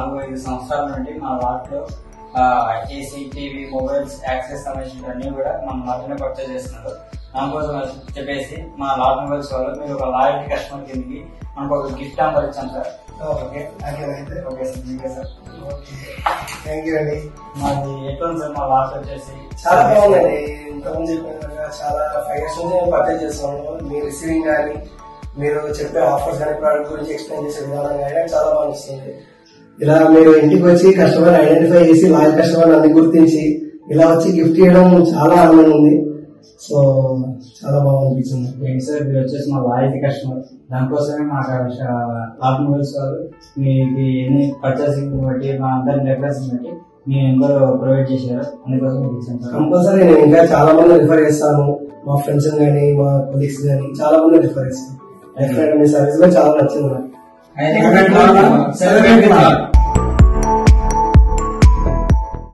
నాలుగు ఐదు సంవత్సరాల నుండి మా లాట్ లో ఏసీ టీవీ మొబైల్స్ యాక్సెస్ సంబంధించిన అన్ని కూడా మన లాట్లోనే పర్చేజ్ చేస్తున్నారు దానికోసం అని చెప్పేసి మా లాట్ మొబైల్స్ వాళ్ళు మీరు ఒక లాయల్టీ కస్టమర్ కిందకి మనకు ఒక గిఫ్ట్ ఆఫర్ ఇచ్చాం సార్ ఓకే అట్లనైతే ఓకే సార్ మీకే సార్ ఓకే థ్యాంక్ యూ అండి మాది ఎట్లా ఉంది సార్ మా లాట్ వచ్చేసి చాలా బాగుందండి ఇంతకుముందు చెప్పినట్టుగా చాలా ఫైవ్ ఇయర్స్ నుంచి నేను పర్చేజ్ చేస్తున్నాను మీ రిసీవింగ్ కానీ మీరు చెప్పే ఆఫర్స్ కానీ ప్రోడక్ట్ గురించి ఎక్స్ప్లెయిన్ చేసే విధానం కానీ నాకు చాలా బాగా నచ్చుతుంది ఇలా మీరు ఇంటికి వచ్చి కస్టమర్ ఐడెంటిఫై చేసి లాయల్ కస్టమర్ అన్ని గుర్తించి ఇలా వచ్చి గిఫ్ట్ ఇవ్వడం చాలా ఆనందంగా ఉంది సో చాలా బాగా అనిపించింది ఏంటి సార్ మీరు వచ్చేసి మా లాయల్టీ కస్టమర్ దానికోసమే మా లాట్ మొబైల్స్ వాళ్ళు మీకు ఎన్ని పర్చేసింగ్ బట్టి మా అందరి రెఫరెన్స్ బట్టి మీ నెంబర్ ప్రొవైడ్ చేశారు అందుకోసం మీకు ఇచ్చాను సార్ కంపల్సరీ నేను ఇంకా చాలా మంది రిఫర్ చేస్తాను మా ఫ్రెండ్స్ కానీ మా కొలీగ్స్ కానీ చాలా మంది రిఫర్ చేస్తాను డెఫినెట్ మీ సర్వీస్ లో చాలా నచ్చింది నాకు సెలబ్రేట్